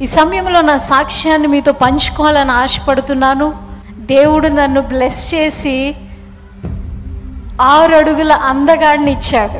ఈ సమయంలో నా సాక్ష్యాన్ని మీతో పంచుకోవాలని ఆశపడుతున్నాను దేవుడు నన్ను బ్లెస్ చేసి ఆరు అడుగుల అందగాడిని ఇచ్చాడు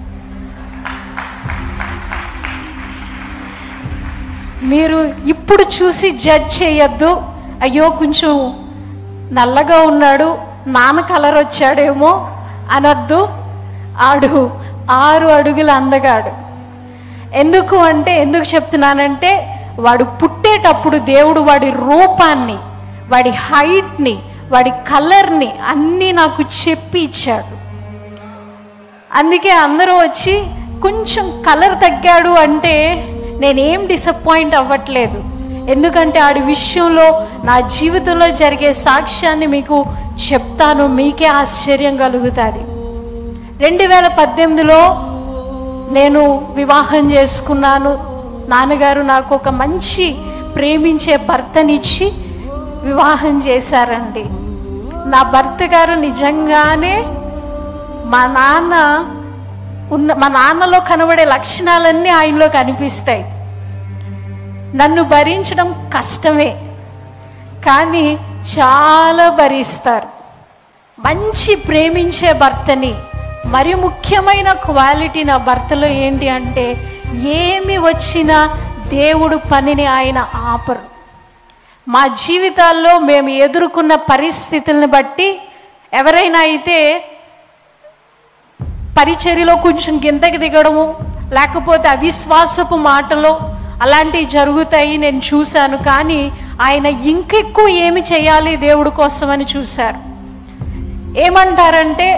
మీరు ఇప్పుడు చూసి జడ్జ్ చేయొద్దు అయ్యో కొంచెం నల్లగా ఉన్నాడు నాన్న కలర్ వచ్చాడేమో అనొద్దు ఆడు ఆరు అడుగుల అందగాడు ఎందుకు అంటే ఎందుకు చెప్తున్నానంటే వాడు పుట్టేటప్పుడు దేవుడు వాడి రూపాన్ని వాడి హైట్ని వాడి కలర్ని అన్నీ నాకు చెప్పి ఇచ్చాడు అందుకే అందరూ వచ్చి కొంచెం కలర్ తగ్గాడు అంటే నేనేం డిసప్పాయింట్ అవ్వట్లేదు ఎందుకంటే ఆడి విషయంలో నా జీవితంలో జరిగే సాక్ష్యాన్ని మీకు చెప్తాను మీకే ఆశ్చర్యం కలుగుతుంది రెండు వేల పద్దెనిమిదిలో నేను వివాహం చేసుకున్నాను నాన్నగారు నాకు ఒక మంచి ప్రేమించే భర్తనిచ్చి వివాహం చేశారండి నా భర్త గారు నిజంగానే మా నాన్న ఉన్న మా నాన్నలో కనబడే లక్షణాలన్నీ ఆయనలో కనిపిస్తాయి నన్ను భరించడం కష్టమే కానీ చాలా భరిస్తారు మంచి ప్రేమించే భర్తని మరి ముఖ్యమైన క్వాలిటీ నా భర్తలో ఏంటి అంటే ఏమి వచ్చినా దేవుడు పనిని ఆయన ఆపరు మా జీవితాల్లో మేము ఎదుర్కొన్న పరిస్థితులను బట్టి ఎవరైనా అయితే పరిచర్యలో కొంచెం కిందకి దిగడము లేకపోతే అవిశ్వాసపు మాటలో అలాంటివి జరుగుతాయి నేను చూశాను కానీ ఆయన ఇంకెక్కువ ఏమి చేయాలి దేవుడి కోసమని చూశారు ఏమంటారంటే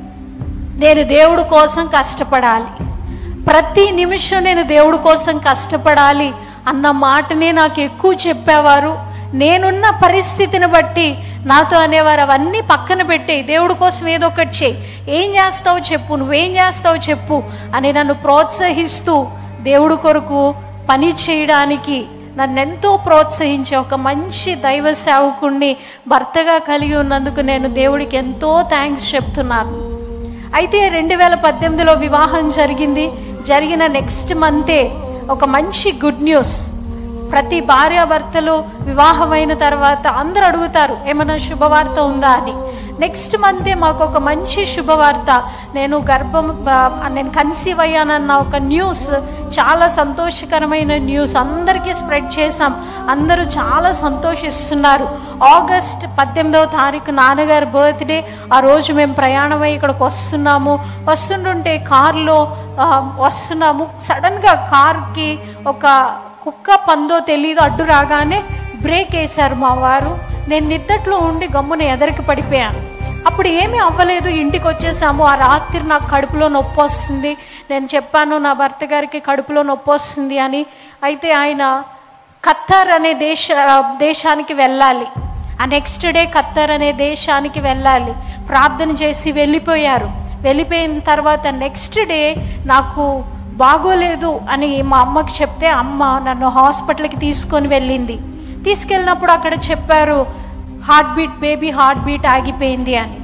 నేను దేవుడి కోసం కష్టపడాలి ప్రతి నిమిషం నేను దేవుడి కోసం కష్టపడాలి అన్న మాటనే నాకు ఎక్కువ చెప్పేవారు నేనున్న పరిస్థితిని బట్టి నాతో అనేవారు అవన్నీ పక్కన పెట్టి దేవుడి కోసం ఏదో ఒకటి చేయి ఏం చేస్తావు చెప్పు నువ్వేం చేస్తావు చెప్పు అని నన్ను ప్రోత్సహిస్తూ దేవుడి కొరకు పని చేయడానికి నన్ను ఎంతో ప్రోత్సహించే ఒక మంచి దైవ సేవకుణ్ణి భర్తగా కలిగి ఉన్నందుకు నేను దేవుడికి ఎంతో థ్యాంక్స్ చెప్తున్నాను అయితే రెండు వేల పద్దెనిమిదిలో వివాహం జరిగింది జరిగిన నెక్స్ట్ మంతే ఒక మంచి గుడ్ న్యూస్ ప్రతి భార్యాభర్తలు వివాహమైన తర్వాత అందరూ అడుగుతారు ఏమైనా శుభవార్త ఉందా అని నెక్స్ట్ మంతే మాకు ఒక మంచి శుభవార్త నేను గర్భం ఆ, నేను కన్సీవ్ అయ్యానన్న ఒక న్యూస్ చాలా సంతోషకరమైన న్యూస్ అందరికీ స్ప్రెడ్ చేశాం అందరూ చాలా సంతోషిస్తున్నారు ఆగస్ట్ పద్దెనిమిదవ తారీఖు నాన్నగారి బర్త్డే ఆ రోజు మేము ప్రయాణమై ఇక్కడికి వస్తున్నాము వస్తుంటుంటే కారులో ఆ, వస్తున్నాము సడన్గా కార్కి ఒక కుక్క పందో తెలియదు అడ్డు రాగానే బ్రేక్ వేశారు మా వారు నేను నిద్దట్లో ఉండి గమ్మున ఎదరికి పడిపోయాను అప్పుడు ఏమీ అవ్వలేదు ఇంటికి వచ్చేసాము ఆ రాత్రి నాకు కడుపులో నొప్పి వస్తుంది నేను చెప్పాను నా భర్త గారికి కడుపులో నొప్పి వస్తుంది అని అయితే ఆయన ఖత్తర్ అనే దేశ దేశానికి వెళ్ళాలి ఆ నెక్స్ట్ డే ఖత్తర్ అనే దేశానికి వెళ్ళాలి ప్రార్థన చేసి వెళ్ళిపోయారు వెళ్ళిపోయిన తర్వాత నెక్స్ట్ డే నాకు బాగోలేదు అని మా అమ్మకి చెప్తే అమ్మ నన్ను హాస్పిటల్కి తీసుకొని వెళ్ళింది తీసుకెళ్ళినప్పుడు అక్కడ చెప్పారు heart beat baby heart beat ఆగిపోయింది అని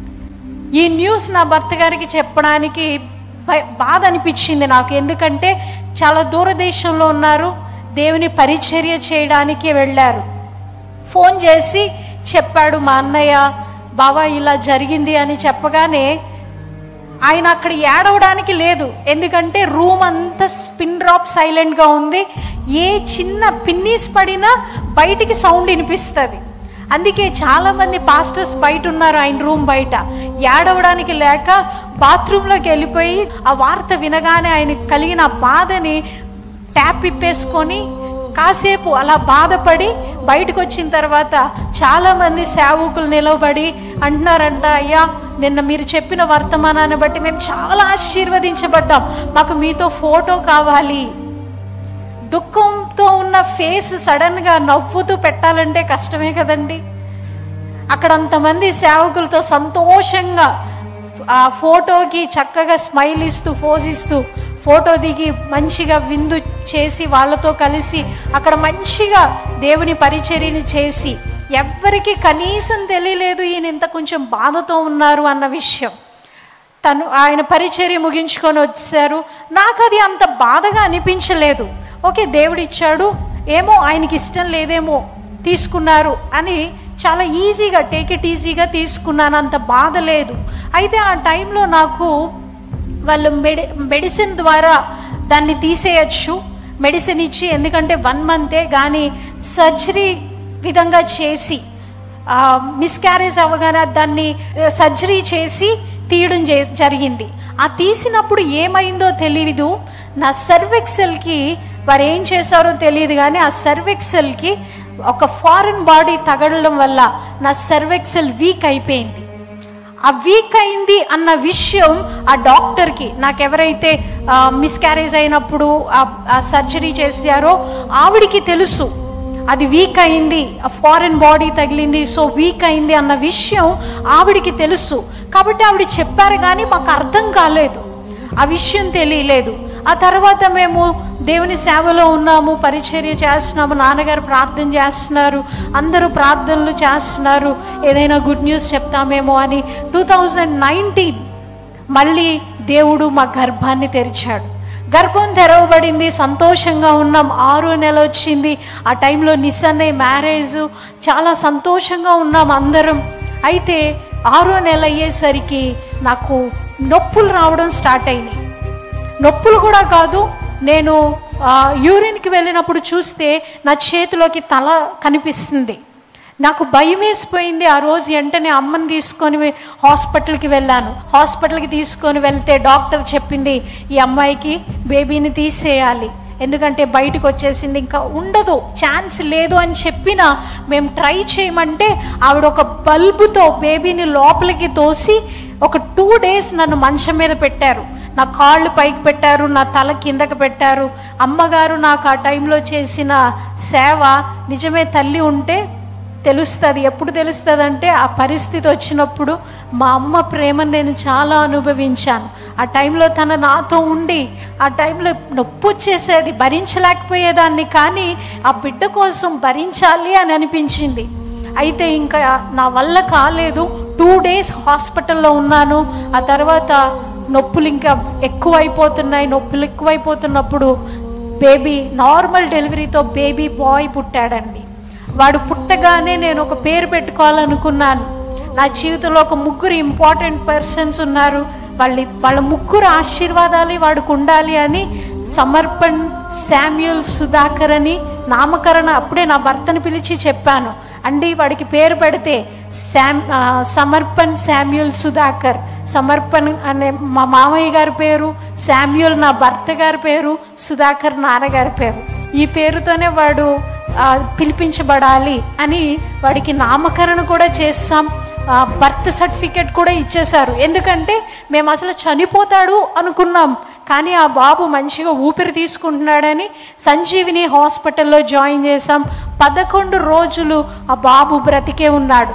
ఈ న్యూస్ నా భర్త గారికి చెప్పడానికి భయ- బాధ అనిపించింది నాకు ఎందుకంటే చాలా దూరదేశంలో ఉన్నారు దేవుని పరిచర్య చేయడానికి వెళ్ళారు ఫోన్ చేసి చెప్పాడు మా అన్నయ్య బావా ఇలా జరిగింది అని చెప్పగానే ఆయన అక్కడ ఏడవడానికి లేదు ఎందుకంటే రూమ్ అంతా స్పిన్ డ్రాప్ సైలెంట్గా ఉంది ఏ చిన్న పిన్నీస్ పడినా బయటికి సౌండ్ వినిపిస్తుంది అందుకే చాలామంది పాస్టర్స్ బయట ఉన్నారు ఆయన రూమ్ బయట ఏడవడానికి లేక బాత్రూంలోకి వెళ్ళిపోయి ఆ వార్త వినగానే ఆయన కలిగిన ఆ బాధని ట్యాప్ ఇప్పేసుకొని కాసేపు అలా బాధపడి బయటకు వచ్చిన తర్వాత చాలామంది సేవకులు నిలబడి అంటున్నారంట అయ్యా నిన్న మీరు చెప్పిన వర్తమానాన్ని బట్టి మేము చాలా ఆశీర్వదించబడ్డాం మాకు మీతో ఫోటో కావాలి దుఃఖంతో ఉన్న ఫేస్ సడన్గా నవ్వుతూ పెట్టాలంటే కష్టమే కదండి అక్కడ అంతమంది సేవకులతో సంతోషంగా ఆ ఫోటోకి చక్కగా స్మైల్ ఇస్తూ ఫోజ్ ఇస్తూ ఫోటో దిగి మంచిగా విందు చేసి వాళ్ళతో కలిసి అక్కడ మంచిగా దేవుని పరిచర్యని చేసి ఎవ్వరికి కనీసం తెలియలేదు ఈయన ఇంత కొంచెం బాధతో ఉన్నారు అన్న విషయం తను ఆయన పరిచర్య ముగించుకొని వచ్చారు నాకు అది అంత బాధగా అనిపించలేదు ఓకే దేవుడు ఇచ్చాడు ఏమో ఆయనకి ఇష్టం లేదేమో తీసుకున్నారు అని చాలా ఈజీగా టేక్ ఇట్ ఈజీగా తీసుకున్నాను అంత బాధ లేదు అయితే ఆ టైంలో నాకు వాళ్ళు మెడి మెడిసిన్ ద్వారా దాన్ని తీసేయచ్చు మెడిసిన్ ఇచ్చి ఎందుకంటే వన్ మంతే కానీ సర్జరీ విధంగా చేసి మిస్క్యారేజ్ అవ్వగానే దాన్ని సర్జరీ చేసి తీయడం జే- జరిగింది ఆ తీసినప్పుడు ఏమైందో తెలియదు నా సర్వెక్సెల్కి వారు ఏం చేశారో తెలియదు కానీ ఆ సర్వెక్సెల్కి ఒక ఫారిన్ బాడీ తగలడం వల్ల నా సర్వెక్సెల్ వీక్ అయిపోయింది ఆ వీక్ అయింది అన్న విషయం ఆ డాక్టర్కి నాకు ఎవరైతే మిస్క్యారేజ్ అయినప్పుడు ఆ సర్జరీ చేశారో ఆవిడికి తెలుసు అది వీక్ అయింది ఆ ఫారెన్ బాడీ తగిలింది సో వీక్ అయింది అన్న విషయం ఆవిడికి తెలుసు కాబట్టి ఆవిడ చెప్పారు కానీ మాకు అర్థం కాలేదు ఆ విషయం తెలియలేదు ఆ తర్వాత మేము దేవుని సేవలో ఉన్నాము పరిచర్య చేస్తున్నాము నాన్నగారు ప్రార్థన చేస్తున్నారు అందరూ ప్రార్థనలు చేస్తున్నారు ఏదైనా గుడ్ న్యూస్ చెప్తామేమో అని టూ థౌజండ్ నైన్టీన్ మళ్ళీ దేవుడు మా గర్భాన్ని తెరిచాడు గర్భం తెరవబడింది సంతోషంగా ఉన్నాం ఆరో నెల వచ్చింది ఆ టైంలో నిసన్నే మ్యారేజ్ చాలా సంతోషంగా ఉన్నాం అందరం అయితే ఆరో నెల అయ్యేసరికి నాకు నొప్పులు రావడం స్టార్ట్ అయినాయి నొప్పులు కూడా కాదు నేను ఆ, యూరిన్కి వెళ్ళినప్పుడు చూస్తే నా చేతిలోకి తల కనిపిస్తుంది నాకు భయం వేసిపోయింది ఆ రోజు వెంటనే అమ్మని తీసుకొని వె- హాస్పిటల్కి వెళ్ళాను హాస్పిటల్కి తీసుకొని వెళ్తే డాక్టర్ చెప్పింది ఈ అమ్మాయికి బేబీని తీసేయాలి ఎందుకంటే బయటకు వచ్చేసింది ఇంకా ఉండదు ఛాన్స్ లేదు అని చెప్పినా మేము ట్రై చేయమంటే ఆవిడ ఒక బల్బుతో బేబీని లోపలికి తోసి ఒక టూ డేస్ నన్ను మంచం మీద పెట్టారు నా కాళ్ళు పైకి పెట్టారు నా తల కిందకి పెట్టారు అమ్మగారు నాకు ఆ టైంలో చేసిన సేవ నిజమే తల్లి ఉంటే తెలుస్తుంది ఎప్పుడు తెలుస్తుంది అంటే ఆ పరిస్థితి వచ్చినప్పుడు మా అమ్మ ప్రేమను నేను చాలా అనుభవించాను ఆ టైంలో తన నాతో ఉండి ఆ టైంలో నొప్పి వచ్చేసేది భరించలేకపోయేదాన్ని కానీ ఆ బిడ్డ కోసం భరించాలి అని అనిపించింది అయితే ఇంకా నా వల్ల కాలేదు టూ డేస్ హాస్పిటల్లో ఉన్నాను ఆ తర్వాత నొప్పులు ఇంకా ఎక్కువైపోతున్నాయి నొప్పులు ఎక్కువైపోతున్నప్పుడు బేబీ నార్మల్ డెలివరీతో బేబీ బాయ్ పుట్టాడండి వాడు పుట్టగానే నేను ఒక పేరు పెట్టుకోవాలనుకున్నాను నా జీవితంలో ఒక ముగ్గురు ఇంపార్టెంట్ పర్సన్స్ ఉన్నారు వాళ్ళ వాళ్ళ ముగ్గురు ఆశీర్వాదాలు వాడికి ఉండాలి అని సమర్పణ్ శామ్యూల్ సుధాకర్ అని నామకరణ అప్పుడే నా భర్తని పిలిచి చెప్పాను అండి వాడికి పేరు పెడితే శామ్ ఆ, సమర్పణ్ శామ్యూల్ సుధాకర్ సమర్పణ్ అనే మా మామయ్య గారి పేరు శామ్యూల్ నా భర్త గారి పేరు సుధాకర్ నాన్నగారి పేరు ఈ పేరుతోనే వాడు ఆ, పిలిపించబడాలి అని వాడికి నామకరణ కూడా చేస్తాం ఆ, బర్త్ సర్టిఫికెట్ కూడా ఇచ్చేశారు ఎందుకంటే మేము అసలు చనిపోతాడు అనుకున్నాం కానీ ఆ బాబు మంచిగా ఊపిరి తీసుకుంటున్నాడని సంజీవిని హాస్పిటల్లో జాయిన్ చేశాం పదకొండు రోజులు ఆ బాబు బ్రతికే ఉన్నాడు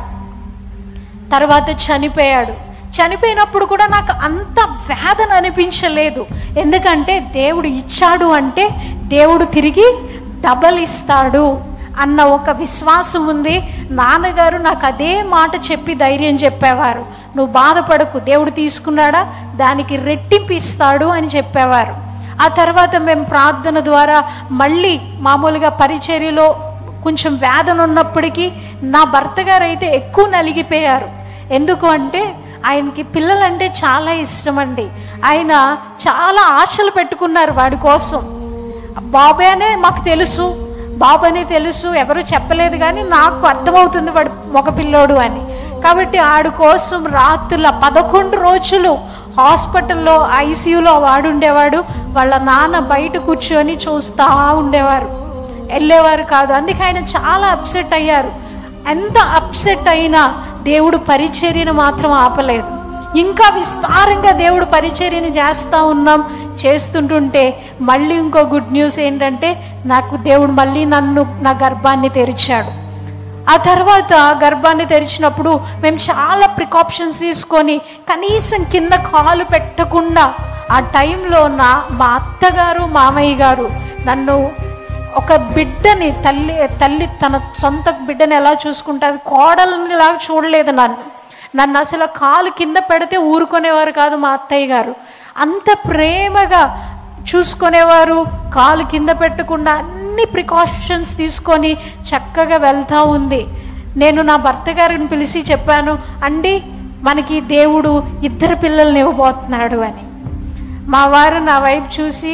తర్వాత చనిపోయాడు చనిపోయినప్పుడు కూడా నాకు అంత వేదన అనిపించలేదు ఎందుకంటే దేవుడు ఇచ్చాడు అంటే దేవుడు తిరిగి డబల్ ఇస్తాడు అన్న ఒక విశ్వాసం ఉంది నాన్నగారు నాకు అదే మాట చెప్పి ధైర్యం చెప్పేవారు నువ్వు బాధపడకు దేవుడు తీసుకున్నాడా దానికి రెట్టింపు ఇస్తాడు అని చెప్పేవారు ఆ తర్వాత మేము ప్రార్థన ద్వారా మళ్ళీ మామూలుగా పరిచర్యలో కొంచెం వేదన ఉన్నప్పటికీ నా భర్త గారు అయితే ఎక్కువ నలిగిపోయారు ఎందుకు అంటే ఆయనకి పిల్లలంటే చాలా ఇష్టం అండి ఆయన చాలా ఆశలు పెట్టుకున్నారు వాడి కోసం బాబాయ్ అనే మాకు తెలుసు బాబు అని తెలుసు ఎవరు చెప్పలేదు కానీ నాకు అర్థమవుతుంది వాడు ఒక పిల్లోడు అని కాబట్టి ఆడు కోసం రాత్రుల పదకొండు రోజులు హాస్పిటల్లో ఐసీయూలో వాడు ఉండేవాడు వాళ్ళ నాన్న బయట కూర్చొని చూస్తూ ఉండేవారు వెళ్ళేవారు కాదు అందుకే ఆయన చాలా అప్సెట్ అయ్యారు ఎంత అప్సెట్ అయినా దేవుడు పరిచర్యను మాత్రం ఆపలేదు ఇంకా విస్తారంగా దేవుడు పరిచర్యని చేస్తూ ఉన్నాం చేస్తుంటుంటే మళ్ళీ ఇంకో గుడ్ న్యూస్ ఏంటంటే నాకు దేవుడు మళ్ళీ నన్ను నా గర్భాన్ని తెరిచాడు ఆ తర్వాత గర్భాన్ని తెరిచినప్పుడు మేము చాలా ప్రికాషన్స్ తీసుకొని కనీసం కింద కాలు పెట్టకుండా ఆ టైంలో నా మా అత్తగారు మామయ్య గారు నన్ను ఒక బిడ్డని తల్లి తల్లి తన సొంత బిడ్డని ఎలా చూసుకుంటుంది కోడలని లాగా చూడలేదు నన్ను నన్ను అసలు కాలు కింద పెడితే ఊరుకునేవారు కాదు మా అత్తయ్య గారు అంత ప్రేమగా చూసుకునేవారు కాలు కింద పెట్టకుండా అన్ని అన్ని ప్రికాషన్స్ తీసుకొని చక్కగా వెళ్తూ ఉంది నేను నా భర్త గారిని పిలిచి చెప్పాను అండి మనకి దేవుడు ఇద్దరు పిల్లల్ని ఇవ్వబోతున్నాడు అని మా వారు నా వైపు చూసి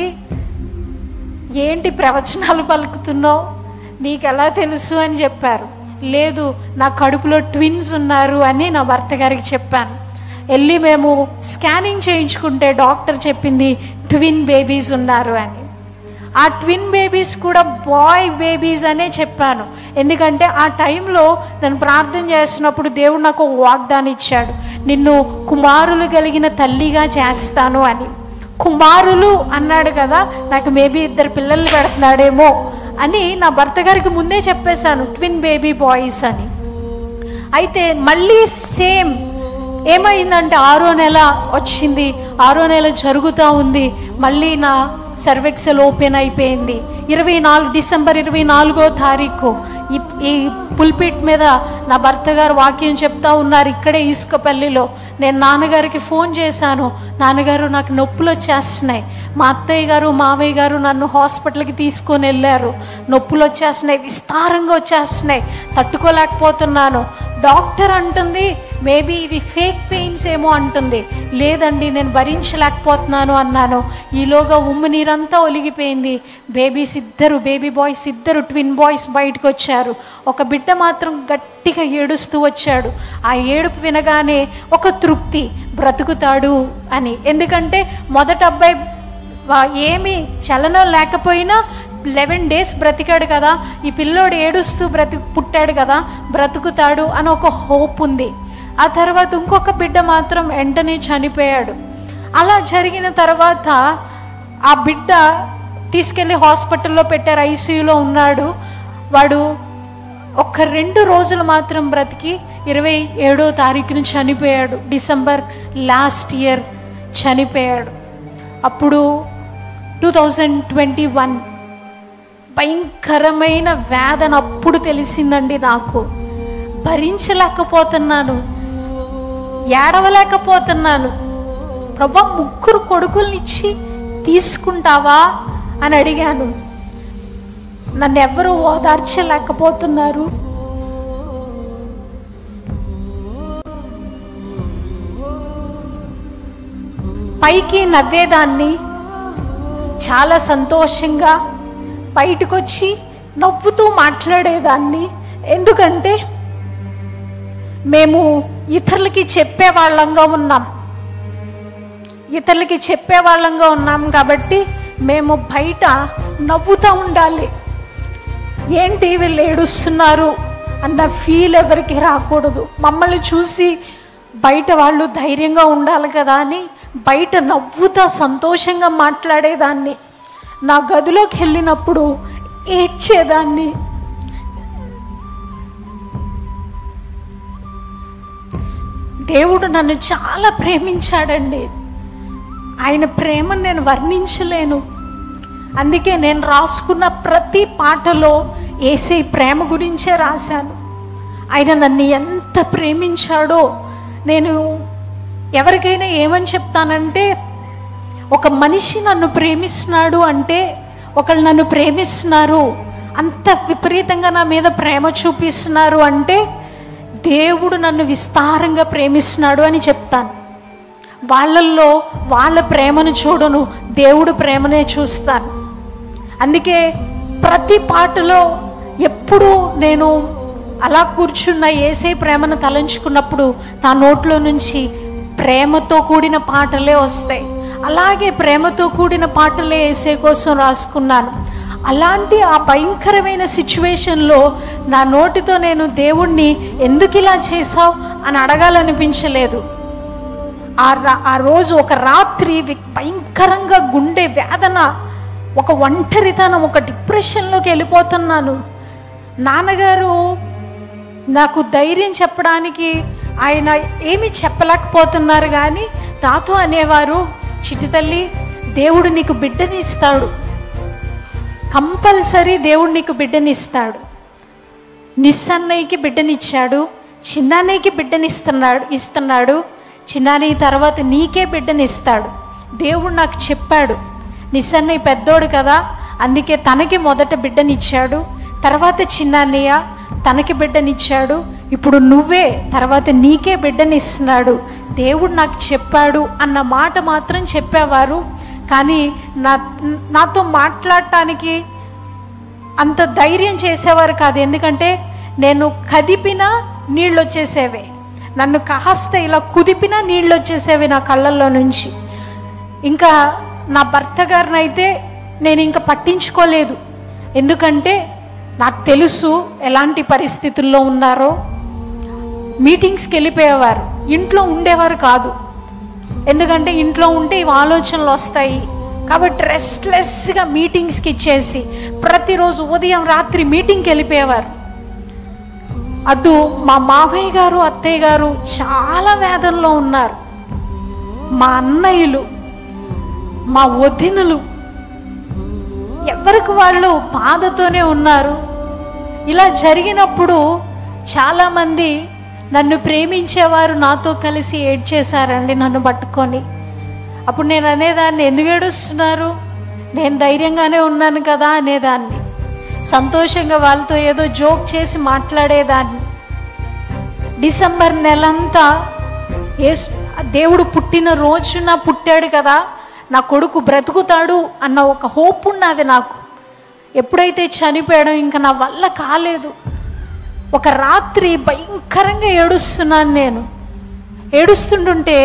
ఏంటి ప్రవచనాలు పలుకుతున్నావు నీకు ఎలా తెలుసు అని చెప్పారు లేదు నా కడుపులో ట్విన్స్ ఉన్నారు అని నా భర్త గారికి చెప్పాను వెళ్ళి మేము స్కానింగ్ చేయించుకుంటే డాక్టర్ చెప్పింది ట్విన్ బేబీస్ ఉన్నారు అని ఆ ట్విన్ బేబీస్ కూడా బాయ్ బేబీస్ అనే చెప్పాను ఎందుకంటే ఆ టైంలో నేను ప్రార్థన చేస్తున్నప్పుడు దేవుడు నాకు ఒక వాగ్దానం ఇచ్చాడు నిన్ను కుమారులు కలిగిన తల్లిగా చేస్తాను అని కుమారులు అన్నాడు కదా నాకు మేబీ ఇద్దరు పిల్లలు పెడుతున్నాడేమో అని నా భర్త గారికి ముందే చెప్పేశాను ట్విన్ బేబీ బాయ్స్ అని అయితే మళ్ళీ సేమ్ ఏమైందంటే ఆరో నెల వచ్చింది ఆరో నెల జరుగుతూ ఉంది మళ్ళీ నా సర్వెక్సల్ ఓపెన్ అయిపోయింది ఇరవై నాలుగు డిసెంబర్ ఇరవై నాలుగో తారీఖు ఈ ఈ పుల్పిట్ మీద నా భర్త గారు వాక్యం చెప్తా ఉన్నారు ఇక్కడే ఇసుకపల్లిలో నేను నాన్నగారికి ఫోన్ చేశాను నాన్నగారు నాకు నొప్పులు వచ్చేస్తున్నాయి మా అత్తయ్య గారు మావయ్య గారు నన్ను హాస్పిటల్కి తీసుకొని వెళ్ళారు నొప్పులు వచ్చేస్తున్నాయి విస్తారంగా వచ్చేస్తున్నాయి తట్టుకోలేకపోతున్నాను డాక్టర్ అంటుంది మేబీ ఇవి ఫేక్ పెయిన్స్ ఏమో అంటుంది లేదండి నేను భరించలేకపోతున్నాను అన్నాను ఈలోగా ఉమ్ము నీరంతా ఒలిగిపోయింది బేబీస్ ఇద్దరు బేబీ బాయ్స్ ఇద్దరు ట్విన్ బాయ్స్ బయటకు వచ్చారు ఒక బిడ్డ మాత్రం గట్టిగా ఏడుస్తూ వచ్చాడు ఆ ఏడుపు వినగానే ఒక తృప్తి బ్రతుకుతాడు అని ఎందుకంటే మొదట అబ్బాయి వా- ఏమీ చలనం లేకపోయినా లెవెన్ డేస్ బ్రతికాడు కదా ఈ పిల్లోడు ఏడుస్తూ బ్రతి పుట్టాడు కదా బ్రతుకుతాడు అని ఒక హోప్ ఉంది ఆ తర్వాత ఇంకొక బిడ్డ మాత్రం వెంటనే చనిపోయాడు అలా జరిగిన తర్వాత ఆ బిడ్డ తీసుకెళ్ళి హాస్పిటల్లో పెట్టారు ఐసీయూలో ఉన్నాడు వాడు ఒక్క రెండు రోజులు మాత్రం బ్రతికి ఇరవై ఏడో తారీఖున చనిపోయాడు డిసెంబర్ లాస్ట్ ఇయర్ చనిపోయాడు అప్పుడు టూ థౌజండ్ ట్వంటీ వన్ భయంకరమైన వేదన అప్పుడు తెలిసిందండి నాకు భరించలేకపోతున్నాను ఏడవలేకపోతున్నాను ప్రభా ముగ్గురు కొడుకుల్నిచ్చి తీసుకుంటావా అని అడిగాను నన్ను ఎవరు ఓదార్చలేకపోతున్నారు పైకి నవ్వేదాన్ని చాలా సంతోషంగా బయటకు వచ్చి నవ్వుతూ మాట్లాడేదాన్ని ఎందుకంటే మేము ఇతరులకి చెప్పే వాళ్ళంగా ఉన్నాం ఇతరులకి చెప్పే వాళ్ళంగా ఉన్నాం కాబట్టి మేము బయట నవ్వుతూ ఉండాలి ఏంటి వీళ్ళు ఏడుస్తున్నారు అన్న ఫీల్ ఎవరికి రాకూడదు మమ్మల్ని చూసి బయట వాళ్ళు ధైర్యంగా ఉండాలి కదా అని బయట నవ్వుతా సంతోషంగా మాట్లాడేదాన్ని నా గదిలోకి వెళ్ళినప్పుడు ఏడ్చేదాన్ని దేవుడు నన్ను చాలా ప్రేమించాడండి ఆయన ప్రేమను నేను వర్ణించలేను అందుకే నేను రాసుకున్న ప్రతి పాటలో ఏసై ప్రేమ గురించే రాశాను ఆయన నన్ను ఎంత ప్రేమించాడో నేను ఎవరికైనా ఏమని చెప్తానంటే ఒక మనిషి నన్ను ప్రేమిస్తున్నాడు అంటే ఒకళ్ళు నన్ను ప్రేమిస్తున్నారు అంత విపరీతంగా నా మీద ప్రేమ చూపిస్తున్నారు అంటే దేవుడు నన్ను విస్తారంగా ప్రేమిస్తున్నాడు అని చెప్తాను వాళ్ళల్లో వాళ్ళ ప్రేమను చూడను దేవుడు ప్రేమనే చూస్తాను అందుకే ప్రతి పాటలో ఎప్పుడు నేను అలా కూర్చున్న ఏసే ప్రేమను తలంచుకున్నప్పుడు నా నోట్లో నుంచి ప్రేమతో కూడిన పాటలే వస్తాయి అలాగే ప్రేమతో కూడిన పాటలే ఏసే కోసం రాసుకున్నాను అలాంటి ఆ భయంకరమైన సిచ్యువేషన్లో నా నోటితో నేను దేవుణ్ణి ఎందుకు ఇలా చేశావు అని అడగాలనిపించలేదు ఆ రా ఆ రోజు ఒక రాత్రి వి- భయంకరంగా గుండె వేదన ఒక ఒంటరితనం ఒక డిప్రెషన్లోకి వెళ్ళిపోతున్నాను నాన్నగారు నాకు ధైర్యం చెప్పడానికి ఆయన ఏమీ చెప్పలేకపోతున్నారు కానీ నాతో అనేవారు చిట్టి తల్లి దేవుడు నీకు బిడ్డనిస్తాడు కంపల్సరీ దేవుడు నీకు బిడ్డనిస్తాడు నిస్సన్నయ్యకి బిడ్డనిచ్చాడు చిన్నన్నయ్యకి బిడ్డనిస్తున్నాడు ఇస్తున్నాడు చిన్నాన్నయ్య తర్వాత నీకే బిడ్డనిస్తాడు దేవుడు నాకు చెప్పాడు నిస్సన్నయ్య పెద్దోడు కదా అందుకే తనకి మొదట బిడ్డనిచ్చాడు తర్వాత చిన్నన్నయ్య తనకి బిడ్డనిచ్చాడు ఇప్పుడు నువ్వే తర్వాత నీకే బిడ్డనిస్తున్నాడు దేవుడు నాకు చెప్పాడు అన్న మాట మాత్రం చెప్పేవారు కానీ నా నాతో మాట్లాడటానికి అంత ధైర్యం చేసేవారు కాదు ఎందుకంటే నేను కదిపినా నీళ్ళు వచ్చేసేవే నన్ను కాస్త ఇలా కుదిపినా నీళ్ళు వచ్చేసేవి నా కళ్ళల్లో నుంచి ఇంకా నా భర్త గారిని అయితే నేను ఇంకా పట్టించుకోలేదు ఎందుకంటే నాకు తెలుసు ఎలాంటి పరిస్థితుల్లో ఉన్నారో మీటింగ్స్కి వెళ్ళిపోయేవారు ఇంట్లో ఉండేవారు కాదు ఎందుకంటే ఇంట్లో ఉంటే ఇవి ఆలోచనలు వస్తాయి కాబట్టి రెస్ట్లెస్గా మీటింగ్స్కి ఇచ్చేసి ప్రతిరోజు ఉదయం రాత్రి మీటింగ్కి వెళ్ళిపోయేవారు అటు మా మామయ్య గారు అత్తయ్య గారు చాలా వేదనలో ఉన్నారు మా అన్నయ్యలు మా వదినలు ఎవరికి వాళ్ళు బాధతోనే ఉన్నారు ఇలా జరిగినప్పుడు చాలామంది నన్ను ప్రేమించేవారు నాతో కలిసి ఏడ్చేశారండి నన్ను పట్టుకొని అప్పుడు నేను అనేదాన్ని ఎందుకు ఏడుస్తున్నారు నేను ధైర్యంగానే ఉన్నాను కదా అనేదాన్ని సంతోషంగా వాళ్ళతో ఏదో జోక్ చేసి మాట్లాడేదాన్ని డిసెంబర్ నెలంతా యేసు దేవుడు పుట్టిన రోజున పుట్టాడు కదా నా కొడుకు బ్రతుకుతాడు అన్న ఒక హోప్ ఉన్నది నాకు ఎప్పుడైతే చనిపోయాడో ఇంకా నా వల్ల కాలేదు ఒక రాత్రి భయంకరంగా ఏడుస్తున్నాను నేను ఏడుస్తుంటుంటే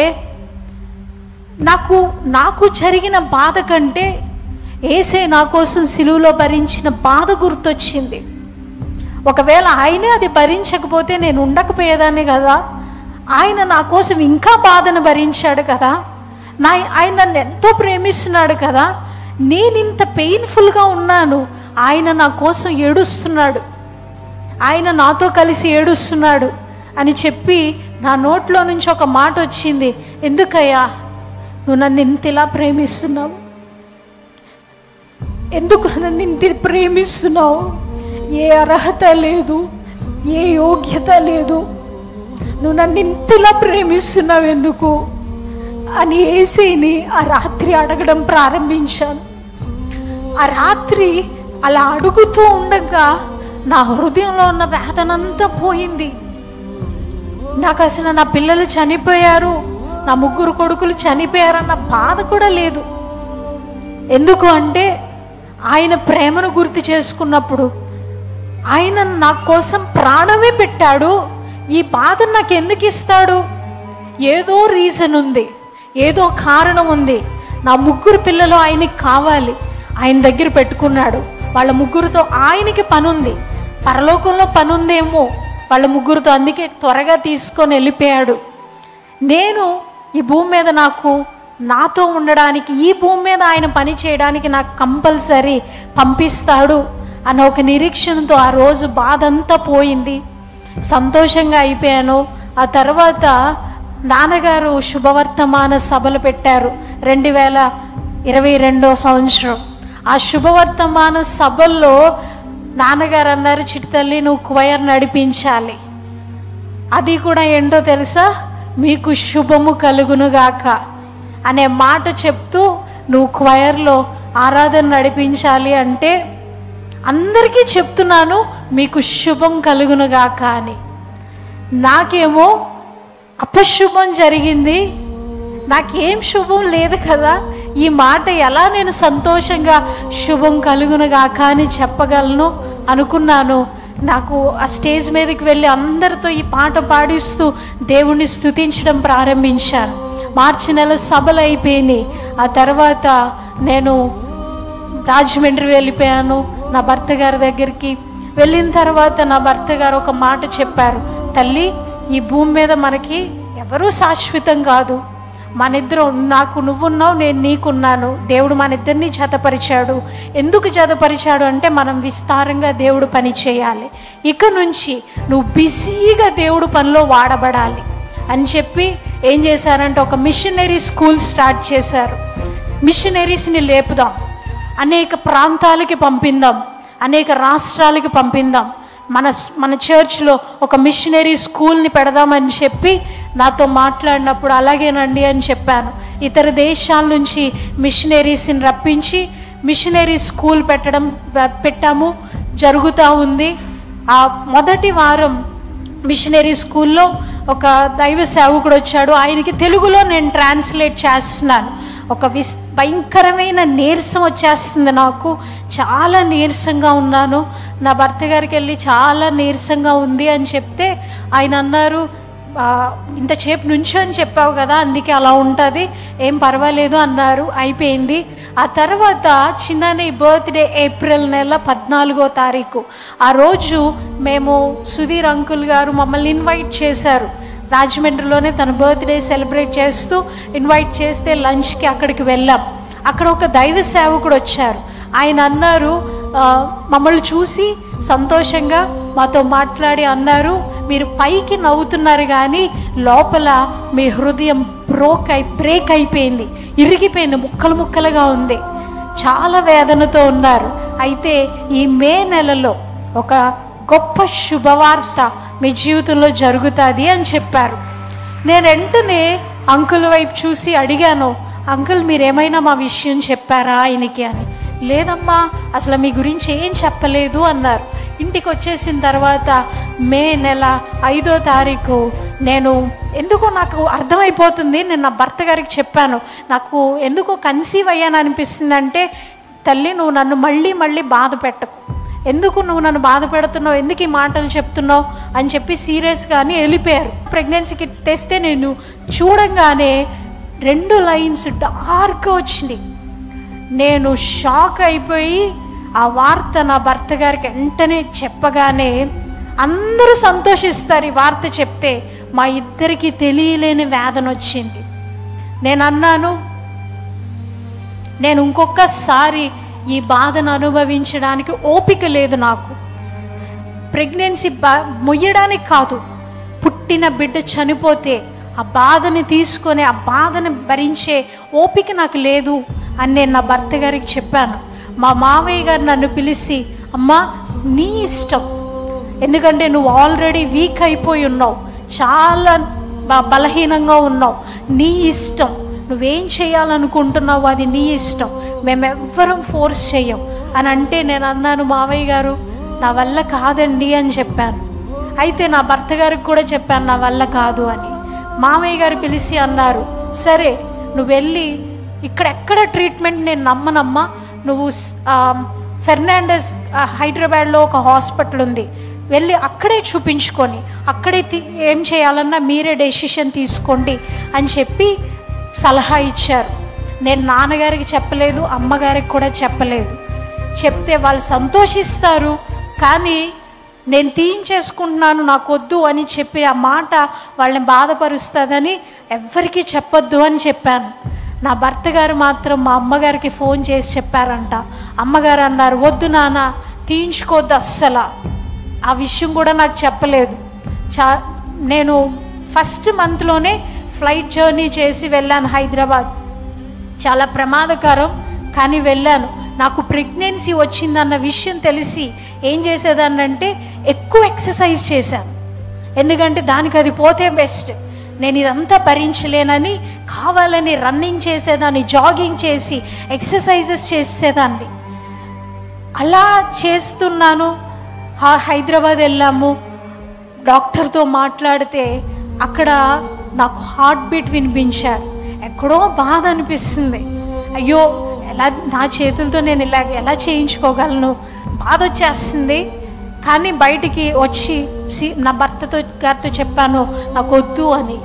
నాకు నాకు జరిగిన బాధ కంటే ఏసే నా కోసం సిలువలో భరించిన బాధ గుర్తొచ్చింది ఒకవేళ ఆయనే అది భరించకపోతే నేను ఉండకపోయేదాన్ని కదా ఆయన నా కోసం ఇంకా బాధను భరించాడు కదా నా ఆయన నన్ను ఎంతో ప్రేమిస్తున్నాడు కదా నేను ఇంత పెయిన్ఫుల్గా ఉన్నాను ఆయన నా కోసం ఏడుస్తున్నాడు ఆయన నాతో కలిసి ఏడుస్తున్నాడు అని చెప్పి నా నోట్లో నుంచి ఒక మాట వచ్చింది ఎందుకయ్యా నువ్వు నన్ను ఇంత ఇలా ప్రేమిస్తున్నావు ఎందుకు నన్ను ఇంత ప్రేమిస్తున్నావు ఏ అర్హత లేదు ఏ యోగ్యత లేదు నువ్వు నన్ను ఇంతలా ప్రేమిస్తున్నావు ఎందుకు అని ఏసీని ఆ రాత్రి అడగడం ప్రారంభించాను ఆ రాత్రి అలా అడుగుతూ ఉండగా నా హృదయంలో ఉన్న వేదనంతా పోయింది నాకు అసలు నా పిల్లలు చనిపోయారు నా ముగ్గురు కొడుకులు చనిపోయారన్న బాధ కూడా లేదు ఎందుకు అంటే ఆయన ప్రేమను గుర్తు చేసుకున్నప్పుడు ఆయన నా కోసం ప్రాణమే పెట్టాడు ఈ బాధ నాకు ఎందుకు ఇస్తాడు ఏదో రీజన్ ఉంది ఏదో కారణం ఉంది నా ముగ్గురు పిల్లలు ఆయనకి కావాలి ఆయన దగ్గర పెట్టుకున్నాడు వాళ్ళ ముగ్గురితో ఆయనకి పనుంది పరలోకంలో పనుందేమో వాళ్ళ ముగ్గురితో అందుకే త్వరగా తీసుకొని వెళ్ళిపోయాడు నేను ఈ భూమి మీద నాకు నాతో ఉండడానికి ఈ భూమి మీద ఆయన పని చేయడానికి నాకు కంపల్సరీ పంపిస్తాడు అన్న ఒక నిరీక్షణతో ఆ రోజు బాధ అంతా పోయింది సంతోషంగా అయిపోయాను ఆ తర్వాత నాన్నగారు శుభవర్తమాన సభలు పెట్టారు రెండు వేల ఇరవై రెండో సంవత్సరం ఆ శుభవర్తమాన సభల్లో నాన్నగారు అన్నారు చిట్తల్లి నువ్వు క్వయర్ నడిపించాలి అది కూడా ఏంటో తెలుసా మీకు శుభము కలుగునుగాక అనే మాట చెప్తూ నువ్వు క్వయర్లో ఆరాధన నడిపించాలి అంటే అందరికీ చెప్తున్నాను మీకు శుభం కలుగునుగాక అని నాకేమో అపశుభం జరిగింది నాకేం శుభం లేదు కదా ఈ మాట ఎలా నేను సంతోషంగా శుభం కలుగునుగాక అని చెప్పగలను అనుకున్నాను నాకు ఆ స్టేజ్ మీదకి వెళ్ళి అందరితో ఈ పాట పాడిస్తూ దేవుణ్ణి స్తుతించడం ప్రారంభించాను మార్చి నెల సభలు అయిపోయినాయి ఆ తర్వాత నేను రాజమండ్రి వెళ్ళిపోయాను నా భర్త గారి దగ్గరికి వెళ్ళిన తర్వాత నా భర్త గారు ఒక మాట చెప్పారు తల్లి ఈ భూమి మీద మనకి ఎవరూ శాశ్వతం కాదు మన ఇద్దరం నాకు నువ్వున్నావు నేను నీకున్నాను దేవుడు మన ఇద్దరిని జతపరిచాడు ఎందుకు జతపరిచాడు అంటే మనం విస్తారంగా దేవుడు పని చేయాలి ఇక నుంచి నువ్వు బిజీగా దేవుడు పనిలో వాడబడాలి అని చెప్పి ఏం చేశారంటే ఒక మిషనరీ స్కూల్ స్టార్ట్ చేశారు మిషనరీస్ని లేపుదాం అనేక ప్రాంతాలకి పంపిందాం అనేక రాష్ట్రాలకి పంపిందాం మన మన చర్చ్లో ఒక మిషనరీ స్కూల్ని పెడదామని చెప్పి నాతో మాట్లాడినప్పుడు అలాగేనండి అని చెప్పాను ఇతర దేశాల నుంచి మిషనరీస్ని రప్పించి మిషనరీ స్కూల్ పెట్టడం పెట్టాము జరుగుతూ ఉంది ఆ మొదటి వారం మిషనరీ స్కూల్లో ఒక దైవ సేవకుడు వచ్చాడు ఆయనకి తెలుగులో నేను ట్రాన్స్లేట్ చేస్తున్నాను ఒక విస్ భయంకరమైన నీరసం వచ్చేస్తుంది నాకు చాలా నీరసంగా ఉన్నాను నా భర్త గారికి వెళ్ళి చాలా నీరసంగా ఉంది అని చెప్తే ఆయన అన్నారు "ఆ, ఇంతసేపు నుంచో అని చెప్పావు కదా అందుకే అలా ఉంటుంది ఏం పర్వాలేదు అన్నారు అయిపోయింది ఆ తర్వాత చిన్నని బర్త్డే ఏప్రిల్ నెల పద్నాలుగో తారీఖు ఆ రోజు మేము సుధీర్ అంకుల్ గారు మమ్మల్ని ఇన్వైట్ చేశారు రాజమండ్రిలోనే తన బర్త్డే సెలబ్రేట్ చేస్తూ ఇన్వైట్ చేస్తే లంచ్కి అక్కడికి వెళ్ళాం అక్కడ ఒక దైవ సేవకుడు వచ్చారు ఆయన అన్నారు "ఆ, మమ్మల్ని చూసి సంతోషంగా మాతో మాట్లాడి అన్నారు మీరు పైకి నవ్వుతున్నారు కానీ లోపల మీ హృదయం బ్రోక్ అయి బ్రేక్ అయిపోయింది ఇరిగిపోయింది ముక్కలు ముక్కలుగా ఉంది చాలా వేదనతో ఉన్నారు అయితే ఈ మే నెలలో ఒక గొప్ప శుభవార్త మీ జీవితంలో జరుగుతుంది అని చెప్పారు నేను వెంటనే అంకుల్ వైపు చూసి అడిగాను అంకుల్ మీరేమైనా మా విషయం చెప్పారా ఆయనకి అని లేదమ్మా అసలు మీ గురించి ఏం చెప్పలేదు అన్నారు ఇంటికి వచ్చేసిన తర్వాత మే నెల ఐదో తారీఖు నేను ఎందుకో నాకు అర్థమైపోతుంది నేను నా భర్త గారికి చెప్పాను నాకు ఎందుకో కన్సీవ్ అయ్యాను అనిపిస్తుంది అంటే తల్లి నువ్వు నన్ను మళ్ళీ మళ్ళీ బాధ పెట్టకు ఎందుకు నువ్వు నన్ను బాధ పెడుతున్నావు ఎందుకు ఈ మాటలు చెప్తున్నావు అని చెప్పి సీరియస్గాని వెళ్ళిపోయారు ప్రెగ్నెన్సీకి తెస్తే నేను చూడంగానే రెండు లైన్స్ డార్క్గా వచ్చినాయి నేను షాక్ అయిపోయి ఆ వార్త నా భర్త గారికి వెంటనే చెప్పగానే అందరూ సంతోషిస్తారు ఈ వార్త చెప్తే మా ఇద్దరికి తెలియలేని వేదన వచ్చింది నేను అన్నాను నేను ఇంకొకసారి ఈ బాధను అనుభవించడానికి ఓపిక లేదు నాకు ప్రెగ్నెన్సీ బా మొయ్యడానికి కాదు పుట్టిన బిడ్డ చనిపోతే ఆ బాధని తీసుకొని ఆ బాధని భరించే ఓపిక నాకు లేదు అని నేను నా భర్త గారికి చెప్పాను మా మామయ్య గారు నన్ను పిలిచి అమ్మా నీ ఇష్టం ఎందుకంటే నువ్వు ఆల్రెడీ వీక్ అయిపోయి ఉన్నావు చాలా బ- బలహీనంగా ఉన్నావు నీ ఇష్టం నువ్వేం చేయాలనుకుంటున్నావు అది నీ ఇష్టం మేమెవ్వరం ఫోర్స్ చెయ్యం అని అంటే నేను అన్నాను మావయ్య గారు నా వల్ల కాదండి అని చెప్పాను అయితే నా భర్త గారికి కూడా చెప్పాను నా వల్ల కాదు అని మామయ్య గారు పిలిచి అన్నారు సరే నువ్వు వెళ్ళి ఇక్కడెక్కడ ట్రీట్మెంట్ నేను నమ్మనమ్మా నువ్వు స్- ఆ, ఫెర్నాండస్ ఆ, హైదరాబాద్లో ఒక హాస్పిటల్ ఉంది వెళ్ళి అక్కడే చూపించుకొని అక్కడే తీ- ఏం చేయాలన్నా మీరే డెసిషన్ తీసుకోండి అని చెప్పి సలహా ఇచ్చారు నేను నాన్నగారికి చెప్పలేదు అమ్మగారికి కూడా చెప్పలేదు చెప్తే వాళ్ళు సంతోషిస్తారు కానీ నేను తీయించేసుకుంటున్నాను నాకు వద్దు అని చెప్పి ఆ మాట వాళ్ళని బాధపరుస్తుందని ఎవ్వరికీ చెప్పొద్దు అని చెప్పాను నా భర్త గారు మాత్రం మా అమ్మగారికి ఫోన్ చేసి చెప్పారంట అమ్మగారు అన్నారు వద్దు నాన్న తీయించుకోవద్దు అస్సలు ఆ విషయం కూడా నాకు చెప్పలేదు చా నేను ఫస్ట్ మంత్లోనే ఫ్లైట్ జర్నీ చేసి వెళ్ళాను హైదరాబాద్ చాలా ప్రమాదకరం కానీ వెళ్ళాను నాకు ప్రెగ్నెన్సీ వచ్చిందన్న విషయం తెలిసి ఏం చేసేదాన్నంటే ఎక్కువ ఎక్సర్సైజ్ చేశాను ఎందుకంటే దానికి అది పోతే బెస్ట్ నేను ఇదంతా భరించలేనని కావాలని రన్నింగ్ చేసేదాన్ని జాగింగ్ చేసి ఎక్సర్సైజెస్ చేసేదాన్ని అలా చేస్తున్నాను హా- హైదరాబాద్ వెళ్ళాము డాక్టర్తో మాట్లాడితే అక్కడ నాకు హార్ట్ బీట్ వినిపించారు ఎక్కడో బాధ అనిపిస్తుంది అయ్యో ఎలా నా చేతులతో నేను ఇలా ఎలా చేయించుకోగలను బాధ వచ్చేస్తుంది కానీ బయటికి వచ్చి సి- నా భర్తతో గారితో చెప్పాను నాకు వద్దు అని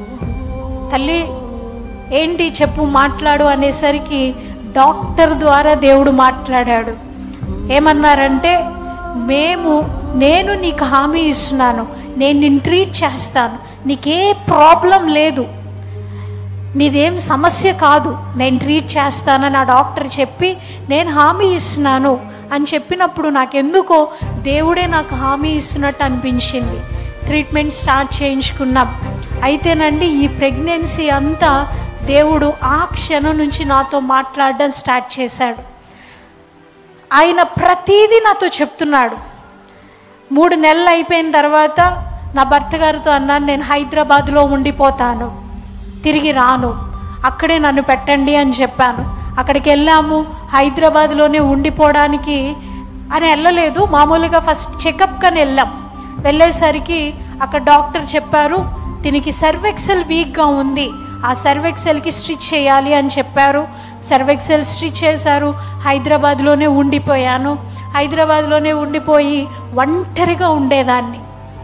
తల్లి ఏంటి చెప్పు మాట్లాడు అనేసరికి డాక్టర్ ద్వారా దేవుడు మాట్లాడాడు ఏమన్నారంటే మేము నేను నీకు హామీ ఇస్తున్నాను నేను నిన్ను ట్రీట్ చేస్తాను నీకే ప్రాబ్లం లేదు నీదేం సమస్య కాదు నేను ట్రీట్ చేస్తానని ఆ డాక్టర్ చెప్పి నేను హామీ ఇస్తున్నాను అని చెప్పినప్పుడు నాకెందుకో దేవుడే నాకు హామీ ఇస్తున్నట్టు అనిపించింది ట్రీట్మెంట్ స్టార్ట్ చేయించుకున్నాం అయితేనండి ఈ ప్రెగ్నెన్సీ అంతా దేవుడు ఆ క్షణం నుంచి నాతో మాట్లాడడం స్టార్ట్ చేశాడు ఆయన ప్రతీదీ నాతో చెప్తున్నాడు మూడు నెలలు అయిపోయిన తర్వాత నా భర్త గారితో అన్నాను నేను హైదరాబాద్లో ఉండిపోతాను తిరిగి రాను అక్కడే నన్ను పెట్టండి అని చెప్పాను అక్కడికి వెళ్ళాము హైదరాబాద్లోనే ఉండిపోవడానికి అని వెళ్ళలేదు మామూలుగా ఫస్ట్ చెకప్ కని వెళ్ళాం వెళ్ళేసరికి అక్కడ డాక్టర్ చెప్పారు దీనికి సర్వెక్సెల్ వీక్గా ఉంది ఆ సర్వెక్సెల్కి స్టిచ్ చేయాలి అని చెప్పారు సర్వెక్సెల్ స్టిచ్ చేశారు హైదరాబాద్లోనే ఉండిపోయాను హైదరాబాద్లోనే ఉండిపోయి ఒంటరిగా ఉండేదాన్ని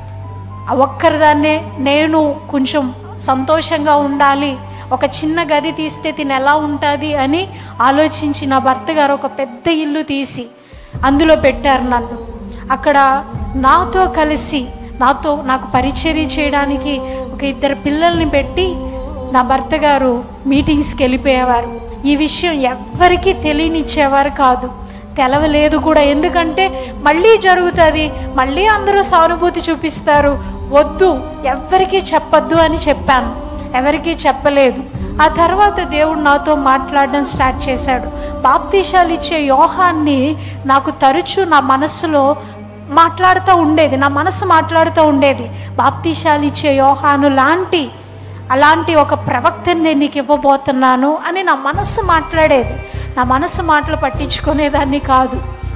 ఆ ఒక్కరిదాన్నే నేను కొంచెం సంతోషంగా ఉండాలి ఒక చిన్న గది తీస్తే తిని ఎలా ఉంటుంది అని ఆలోచించి నా భర్త గారు ఒక పెద్ద ఇల్లు తీసి అందులో పెట్టారు నన్ను అక్కడ నాతో కలిసి నాతో నాకు పరిచర్య చేయడానికి ఒక ఇద్దరు పిల్లల్ని పెట్టి నా భర్త గారు మీటింగ్స్కి వెళ్ళిపోయేవారు ఈ విషయం ఎవ్వరికీ తెలియనిచ్చేవారు కాదు తెలవలేదు కూడా ఎందుకంటే మళ్ళీ జరుగుతుంది మళ్ళీ అందరూ సానుభూతి చూపిస్తారు వద్దు ఎవ్వరికీ చెప్పొద్దు అని చెప్పాను ఎవరికీ చెప్పలేదు ఆ తర్వాత దేవుడు నాతో మాట్లాడడం స్టార్ట్ చేశాడు బాప్తీషాలు ఇచ్చే యోహాన్ని నాకు తరచూ నా మనస్సులో మాట్లాడుతూ ఉండేది నా మనసు మాట్లాడుతూ ఉండేది బాప్తీషాలు ఇచ్చే యోహాను లాంటి అలాంటి ఒక ప్రవక్తని నేను నీకు ఇవ్వబోతున్నాను అని నా మనస్సు మాట్లాడేది నా మనస్సు మాటలు పట్టించుకునేదాన్ని కాదు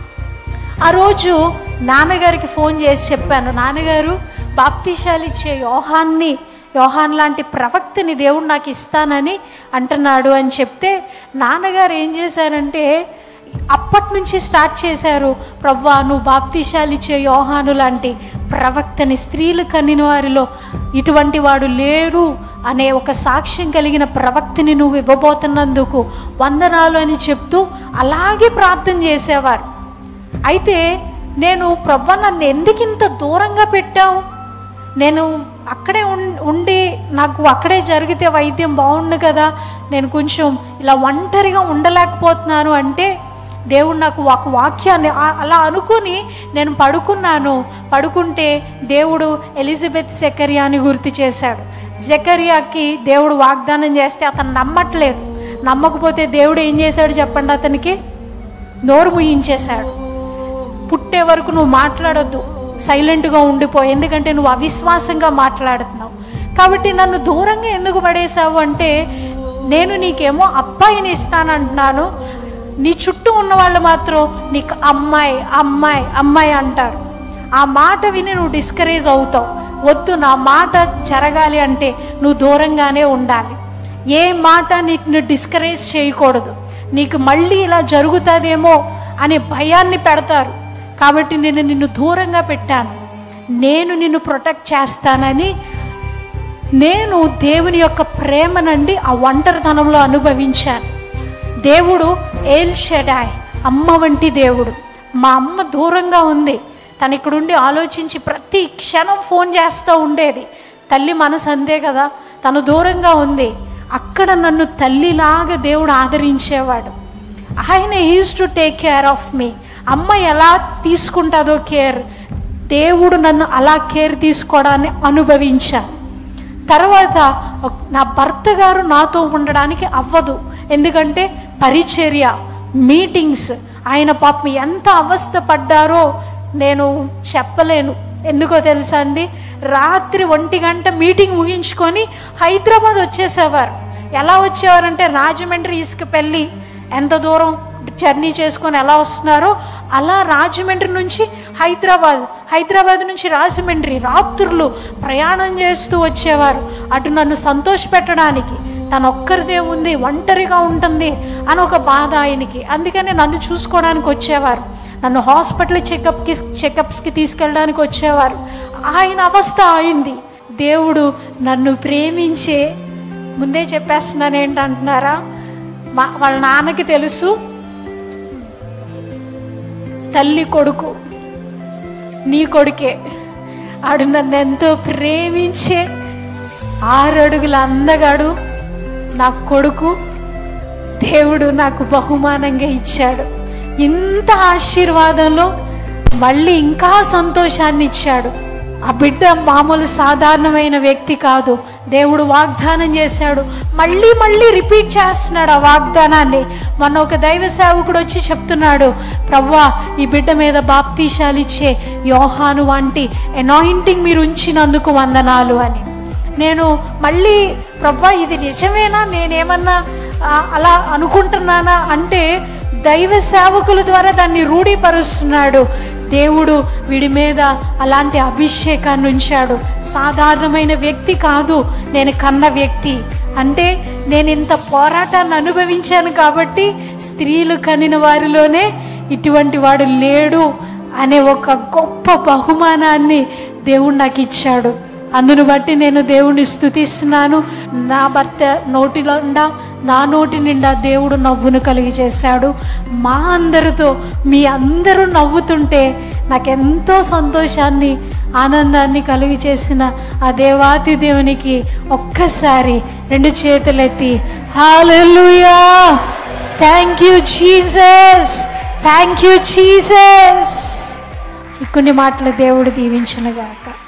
ఆ రోజు నాన్నగారికి ఫోన్ చేసి చెప్పాను నాన్నగారు బాప్తీషాలు ఇచ్చే యోహాన్ని యోహాన్ లాంటి ప్రవక్తని దేవుడు నాకు ఇస్తానని అంటున్నాడు అని చెప్తే నాన్నగారు ఏం చేశారంటే అప్పటి నుంచి స్టార్ట్ చేశారు ప్రవ్వా నువ్వు బాప్తీషాలు ఇచ్చే యోహాను లాంటి ప్రవక్తని స్త్రీలు కన్నిన వారిలో ఇటువంటి వాడు లేరు అనే ఒక సాక్ష్యం కలిగిన ప్రవక్తని నువ్వు ఇవ్వబోతున్నందుకు వందనాలు అని చెప్తూ అలాగే ప్రార్థన చేసేవారు అయితే నేను ప్రవ్వ నన్ను ఎందుకు ఇంత దూరంగా పెట్టావు నేను అక్కడే ఉం- ఉండి నాకు అక్కడే జరిగితే వైద్యం బాగుండు కదా నేను కొంచెం ఇలా ఒంటరిగా ఉండలేకపోతున్నాను అంటే దేవుడు నాకు ఒక వాక్యాన్ని ఆ- అలా అనుకుని నేను పడుకున్నాను పడుకుంటే దేవుడు ఎలిజబెత్ జకరియాని గుర్తు చేశాడు జకరియాకి దేవుడు వాగ్దానం చేస్తే అతను నమ్మట్లేదు నమ్మకపోతే దేవుడు ఏం చేశాడు చెప్పండి అతనికి నోరు ముయించేశాడు పుట్టే వరకు నువ్వు మాట్లాడొద్దు సైలెంట్గా ఉండిపో ఎందుకంటే నువ్వు అవిశ్వాసంగా మాట్లాడుతున్నావు కాబట్టి నన్ను దూరంగా ఎందుకు పడేశావు అంటే నేను నీకేమో అబ్బాయిని ఇస్తానంటున్నాను నీ చుట్టూ ఉన్న వాళ్ళు మాత్రం నీకు అమ్మాయి అమ్మాయి అమ్మాయి అంటారు ఆ మాట విని నువ్వు డిస్కరేజ్ అవుతావు వద్దు నా మాట జరగాలి అంటే నువ్వు దూరంగానే ఉండాలి ఏ మాట నీకు డిస్కరేజ్ చేయకూడదు నీకు మళ్ళీ ఇలా జరుగుతుందేమో అనే భయాన్ని పెడతారు కాబట్టి నేను నిన్ను దూరంగా పెట్టాను నేను నిన్ను ప్రొటెక్ట్ చేస్తానని నేను దేవుని యొక్క ప్రేమనండి ఆ ఒంటరితనంలో అనుభవించాను దేవుడు ఏల్ షెడాయ్ అమ్మ వంటి దేవుడు మా అమ్మ దూరంగా ఉంది తను ఇక్కడుండి ఆలోచించి ప్రతి క్షణం ఫోన్ చేస్తూ ఉండేది తల్లి మనసు అంతే కదా తను దూరంగా ఉంది అక్కడ నన్ను తల్లిలాగా దేవుడు ఆదరించేవాడు ఆయన is to take care of మీ అమ్మ ఎలా తీసుకుంటుందో కేర్ దేవుడు నన్ను అలా కేర్ తీసుకోవడాన్ని అనుభవించాను తర్వాత ఒక- నా భర్త గారు నాతో ఉండడానికి అవ్వదు ఎందుకంటే పరిచర్య మీటింగ్స్ ఆయన పాపం ఎంత అవస్థ పడ్డారో నేను చెప్పలేను ఎందుకో తెలుసా అండి రాత్రి ఒంటి గంట మీటింగ్ ముగించుకొని హైదరాబాద్ వచ్చేసేవారు ఎలా వచ్చేవారంటే రాజమండ్రి ఇసుకపల్లి ఎంత దూరం జర్నీ చేసుకొని ఎలా వస్తున్నారో అలా రాజమండ్రి నుంచి హైదరాబాద్ హైదరాబాద్ నుంచి రాజమండ్రి రాత్రులు ప్రయాణం చేస్తూ వచ్చేవారు అటు నన్ను సంతోషపెట్టడానికి తను ఒక్కరిదే ఉంది ఒంటరిగా ఉంటుంది అని ఒక బాధ ఆయనకి అందుకని నన్ను చూసుకోవడానికి వచ్చేవారు నన్ను హాస్పిటల్ చెకప్కి చెకప్స్కి తీసుకెళ్ళడానికి వచ్చేవారు ఆయన అవస్థ అయింది దేవుడు నన్ను ప్రేమించే ముందే చెప్పేస్తున్నాను ఏంటంటున్నారా మా వాళ్ళ నాన్నకి తెలుసు తల్లి కొడుకు నీ కొడుకే ఆడు నన్ను ఎంతో ప్రేమించే ఆరు అడుగుల అందగాడు నా కొడుకు దేవుడు నాకు బహుమానంగా ఇచ్చాడు ఇంత ఆశీర్వాదంలో మళ్ళీ ఇంకా సంతోషాన్ని ఇచ్చాడు ఆ బిడ్డ మామూలు సాధారణమైన వ్యక్తి కాదు దేవుడు వాగ్దానం చేశాడు మళ్ళీ మళ్ళీ రిపీట్ చేస్తున్నాడు ఆ వాగ్దానాన్ని మొన్న ఒక దైవ సేవకుడు వచ్చి చెప్తున్నాడు ప్రవ్వా ఈ బిడ్డ మీద బాప్తీశాలు ఇచ్చే యోహాను వంటి అనాయింటింగ్ మీరు ఉంచినందుకు వందనాలు అని నేను మళ్ళీ ప్రవ్వా ఇది నిజమేనా నేనేమన్నా ఆ- అలా అనుకుంటున్నానా అంటే దైవ సేవకుల ద్వారా దాన్ని రూఢీపరుస్తున్నాడు దేవుడు వీడి మీద అలాంటి అభిషేకాన్ని ఉంచాడు సాధారణమైన వ్యక్తి కాదు నేను కన్న వ్యక్తి అంటే నేను ఇంత పోరాటాన్ని అనుభవించాను కాబట్టి స్త్రీలు కనిన వారిలోనే ఇటువంటి వాడు లేడు అనే ఒక గొప్ప బహుమానాన్ని దేవుడు నాకు ఇచ్చాడు అందును బట్టి నేను దేవుణ్ణి స్తుతిస్తున్నాను నా భర్త నోటిలో నిండా నా నోటి నిండా దేవుడు నవ్వును కలిగి చేశాడు మా అందరితో మీ అందరూ నవ్వుతుంటే నాకెంతో సంతోషాన్ని ఆనందాన్ని కలిగి చేసిన ఆ దేవాతి దేవునికి ఒక్కసారి రెండు చేతులెత్తి hallelujah thank you Jesus thank you Jesus ఈ కొన్ని మాటలు దేవుడు దీవించునుగాక